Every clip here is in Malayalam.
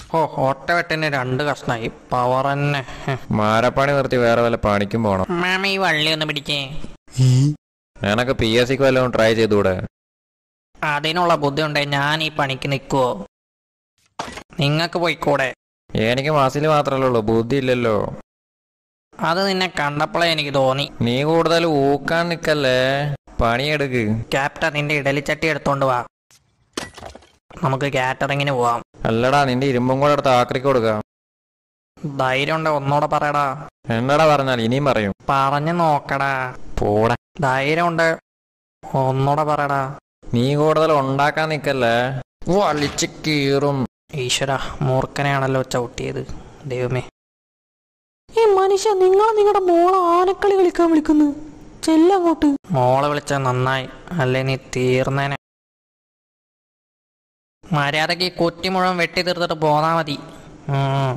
ഓ ഒറ്റവെട്ടിന് രണ്ട് കഷ്ണായി പവർ തന്നെ മാരപ്പണി നിർത്തി വേറെ വല്ല പണിക്കും പോണം മാമ ഈ വള്ളി ഒന്ന് പിടിച്ചേ നിനക്ക് പി എസ് സിക്ക് വല്ലതും ട്രൈ ചെയ്തുകൂടെ അതിനുള്ള ബുദ്ധി ഉണ്ടേ ഞാൻ ഈ പണിക്ക് നിൽക്കുവോ നിങ്ങൾക്ക് പോയിക്കൂടെ എനിക്ക് മാസിൽ മാത്രമല്ലേ ഉള്ളൂ ബുദ്ധി ഇല്ലല്ലോ അത് നിന്നെ കണ്ടപ്പോഴേ എനിക്ക് തോന്നി നീ കൂടുതൽ ഊക്കാൻ നിക്കല്ലേ പണിയെടുക്ക് ക്യാപ്റ്റൻ നിന്റെ ഇഡലിച്ചട്ടി എടുത്തോണ്ട് വാ നമുക്ക് കാറ്ററിങ്ങിന് പോവാം അല്ലടാ നിന്റെ ഇരുമ്പും കൂടെ എടുത്ത് ആക്രിക്ക് കൊടുക്കാം ധൈര്യം ഉണ്ടേ ഒന്നുകൂടെ പറയടാ എന്നടാ പറഞ്ഞാൽ ഇനിയും പറയും പറഞ്ഞു നോക്കടാ പോടാ ധൈര്യം ഉണ്ട് ഒന്നുകൂടെ പറയടാ നീ കൂടുതൽ ഉണ്ടാക്കാൻ നിക്കല്ലേ വലിച്ച് കീറും ഈശ്വര മൂർഖനെയാണല്ലോ ചവിട്ടിയത് ദൈവമേ ഈ മനുഷ്യ നിങ്ങൾ നിങ്ങളുടെ മോളെ ആനക്കളി കളിക്കാൻ വിളിക്കുന്നു ചെല്ലങ്ങോട്ട് മോളെ വിളിച്ച നന്നായി അല്ലേ നീ തീർന്നേനെ മര്യാദക്ക് ഈ കുറ്റി മുഴുവൻ വെട്ടി തീർത്തിട്ട് പോന്നാ മതി ഉം.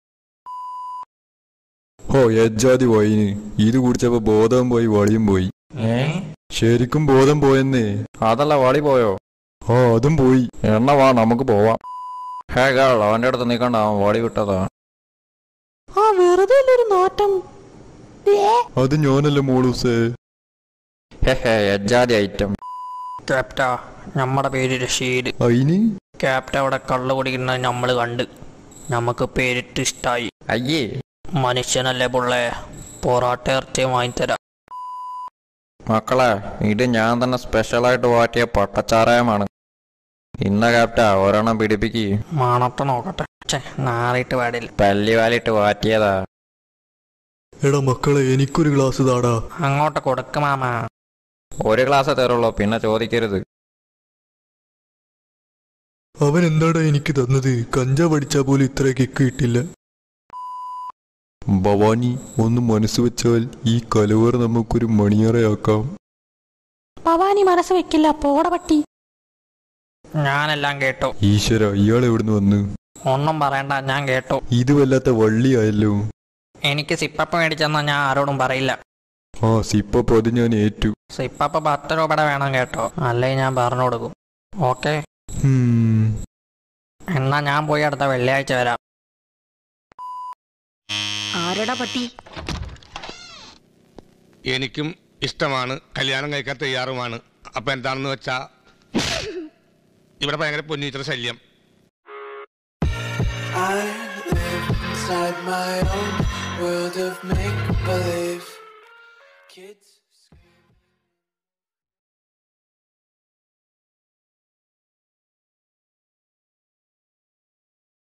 ഓ എജ്ജാതി വൈന് ഇത് കുടിച്ചപ്പോ ബോധം പോയി വളിയും പോയി ഏ ശരിക്കും ബോധം പോയെന്നേ അതല്ല വളി പോയോ ആ അതും പോയി എണ്ണ വാ നമുക്ക് പോവാം ഹേ ഗേൾ അവന്റെ അടുത്ത് നിൽക്കണ്ട അവൻ വളി വിട്ടതാ ആ വെറുതെ ഒരു നാറ്റം അത് ഞാനല്ല മോളൂസേ ഹേ ഹേ എജ്ജാതി ഐറ്റം ക്യാപ്റ്റ നമ്മുടെ പേര് റഷീദ് അയിന് ക്യാപ്റ്റ അവിടെ കള്ളു കുടിക്കുന്നത് നമ്മൾ കണ്ട് നമുക്ക് പേരിട്ട് ഇഷ്ടായി അയ്യേ മനുഷ്യനല്ലേ പുള്ളേ പൊറാട്ട ഇറച്ചി വാങ്ങിത്തരാം മക്കളെ ഇത് ഞാൻ തന്നെ സ്പെഷ്യലായിട്ട് വാറ്റിയ പട്ടച്ചാരായമാണ് ഇന്ന ക്യാപ്റ്റ ഒരെണ്ണം പിടിപ്പിക്ക് മണത്ത് നോക്കട്ടെ ഛേ നാറിയിട്ട് പാടില്ല പല്ലി വാലിട്ട് വാറ്റിയതാ എടാ മക്കളെ എനിക്കൊരു ഗ്ലാസ് താടാ അങ്ങോട്ട് കൊടുക്ക് മാമ ഒരു ഗ്ലാസ് തരുള്ളൂ പിന്നെ ചോദിക്കരുത് അവൻ എന്താടാ എനിക്ക് തന്നത് കഞ്ചാവ് അടിച്ചാ പോലും ഇത്ര കിക്ക് കിട്ടില്ല ഭവാനി ഒന്ന് മനസ്സ് വെച്ചാൽ ഈ കലവർ നമുക്കൊരു മണിയറയാക്കാം ഭവാനി മനസ്സ് വെക്കില്ല പോട പട്ടി ഞാനെല്ലാം കേട്ടു ഈശ്വര ഇയാൾ എവിടുന്ന് വന്ന് ഒന്നും പറയണ്ട ഞാൻ കേട്ടു ഇത് വല്ലാത്ത വള്ളിയായല്ലോ എനിക്ക് സിപ്പപ്പ് മേടിച്ചെന്നാ ഞാൻ ആരോടും പറയില്ല ആ സിപ്പപ്പ് അത് ഞാൻ ഏറ്റു സിപ്പപ്പ് പത്ത് രൂപയുടെ വേണം കേട്ടോ അല്ലേ ഞാൻ പറഞ്ഞു കൊടുക്കും ഓക്കെ ഹും. എന്നാ ഞാൻ പോയി അടുത്ത വെള്ളിയാഴ്ച വരാം ആരടാ പട്ടി എനിക്കും ഇഷ്ടമാണ് കല്യാണം കഴിക്കാൻ തയ്യാറുമാണ് അപ്പൊ എന്താണെന്ന് വെച്ചാ ഇവിടെ ഭയങ്കര പൊന്നീറ്റർ ശല്യം I live inside my own world of make believe. Kids.